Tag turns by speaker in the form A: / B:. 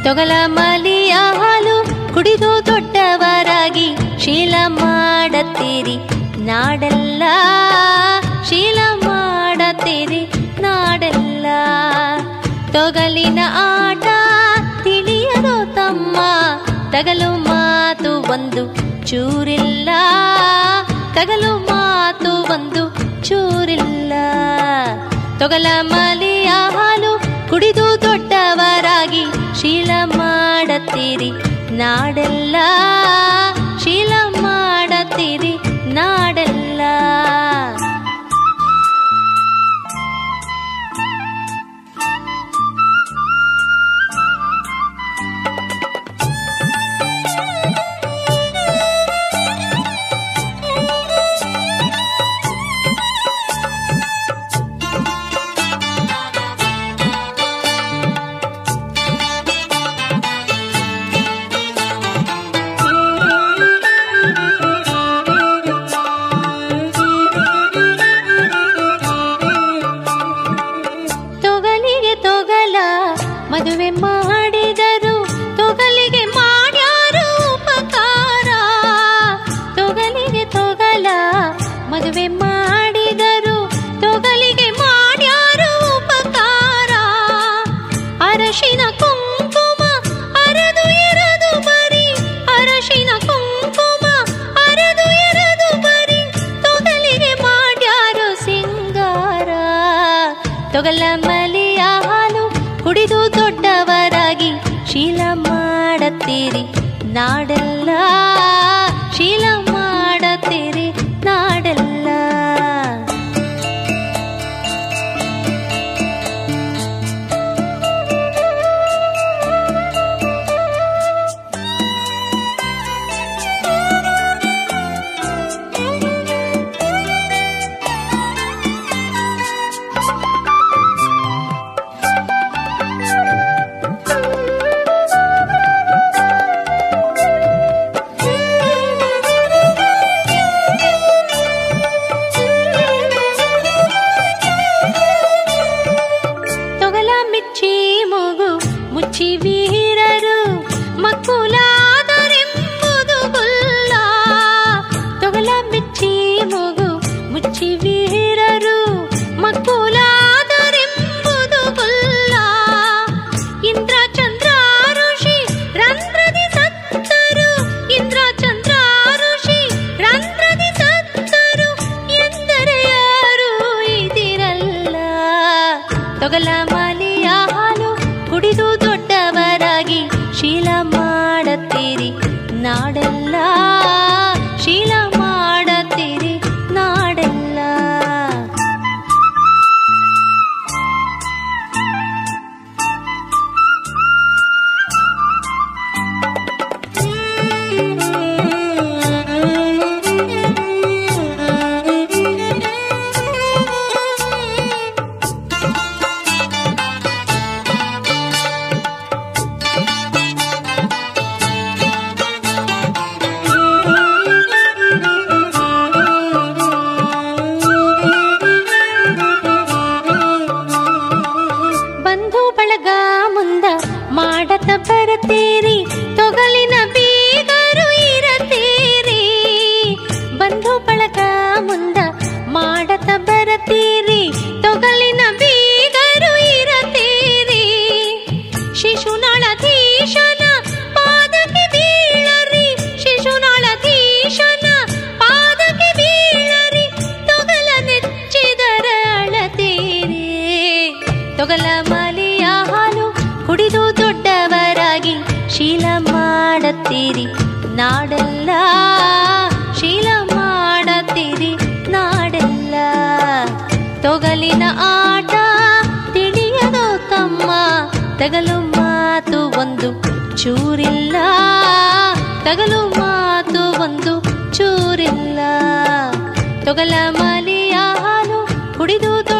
A: ತೊಗಲ ಮಲಿಯ ಹಾಲು ಕುಡಿದು ದೊಡ್ಡವರಾಗಿ ಶೀಲ ಮಾಡತ್ತೀರಿ ನಾಡೆಲ್ಲ ಶೀಲ ಮಾಡತ್ತೀರಿ ನಾಡೆಲ್ಲ ತೊಗಲಿನ ಆಟ ತಿಳಿಯದು ತಮ್ಮ ತಗಲು ಮಾತು ಒಂದು ಚೂರಿಲ್ಲ ತಗಲು ಮಾತು ಒಂದು ಚೂರಿಲ್ಲ ತೊಗಲ ಮಲಿಯ ಹಾಲು ಕುಡಿದು ದೊಡ್ಡವರಾಗಿ ಶೀಲ ಮಾಡತ್ತೀರಿ ನಾಡೆಲ್ಲ ಶೀಲ ಮಾಡತ್ತೀರಿ ನಾಡೆಲ್ಲ ತೊಗಲಿಗೆ ತೊಗಲ ಮದುವೆ ಮಾಡಿದರು ತೊಗಲಿಗೆ ಮಾಡ್ಯಾರು ಉಪಕಾರ ತೊಗಲಿಗೆ ತೊಗಲ ಮದುವೆ ಮಾಡಿದರು ತೊಗಲಿಗೆ ಮಾಡ್ಯಾರು ಉಪಕಾರ ಅರಶಿನ ಕುಂಕುಮ ಅರದು ಇರದು ಬರಿ ಅರಶಿನ ಕುಂಕುಮ ಅರದು ಇರದು ಬರಿ ತೊಗಲಿಗೆ ಮಾಡ್ಯಾರು ಸಿಂಗಾರ ತೊಗಲ ಮಲಿಯ ಹಾಲು ಕುಡಿದು ದೊಡ್ಡವರಾಗಿ ಶೀಲ ಮಾಡತ್ತೀರಿ ನಾಡೆಲ್ಲ ಶೀಲ ಮಾಡತ್ತೀರಿ ನಾಡೆಲ್ಲ ತೊಗಲ ಮಿಚ್ಚಿ ಮೂಗು ಮುಚ್ಚಿ ವೀರರು ಮಕ್ಕುಲಾದರೆಂಬುದು ಗುಲ್ಲ ತೊಗಲ ಮಿಚ್ಚಿ ಮೂಗು ಮುಚ್ಚಿ ವೀರರು ಮಕ್ಕುಲಾದರೆಂಬುದು ಗುಲ್ಲ ಇಂದ್ರ ಚಂದ್ರ ಋಷಿ ರಂಧ್ರದಿ ಸತ್ತರು ಇಂದ್ರ ಚಂದ್ರ ಋಷಿ ರಂಧ್ರದಿ ಸತ್ತರು ಎಂದರೆ ಯಾರು ಇದಿರಲ್ಲ ತೊಗಲ ಮಾಲಿಯ ಹಾಲು ಕುಡಿದು ದೊಡ್ಡವರಾಗಿ ಶೀಲ ಮಾಡತ್ತೀರಿ ನಾಡೆಲ್ಲ ಶೀಲ ಮಾಡತ್ತೀರಿ ನಾಡೆಲ್ಲ ಬಂಧು ಬಳಗ ಮುಂದ ಮಾಡತ ಬರತೀರಿ ತೊಗಲಿನ ಬೀಗರು ಇರತೀರಿ ಬಂಧು ಬಳಗ ಮುಂದ ಮಾಡತ ಬರತೀರಿ ತೊಗಲಿನ ಬೀಗರು ಇರತೀರಿ ಶಿಶುನಾಳಧೀಶನ ಪಾದಕ್ಕೆ ಬೀಳರಿ ಶಿಶುನಾಳಧೀಶನ ಪಾದಕ್ಕೆ ಬೀಳರಿ ತೊಗಲ ನೆಚ್ಚಿದರ ಅಳತೀರಿ ತೊಗಲ ಮಲಿಯ ಹಾಲು ಕುಡಿದು ದೊಡ್ಡವರಾಗಿ ಶೀಲ ಮಾಡತ್ತೀರಿ ನಾಡೆಲ್ಲ ಶೀಲ ಮಾಡತ್ತೀರಿ ನಾಡೆಲ್ಲ ತೊಗಲಿನ ಆಟ ತಿಳಿಯದು ತಮ್ಮ ತಗಲು ಮಾತು ಒಂದು ಚೂರಿಲ್ಲ ತಗಲು ಮಾತು ಒಂದು ಚೂರಿಲ್ಲ ತೊಗಲ ಮಲಿಯ ಹಾಲು ಕುಡಿದು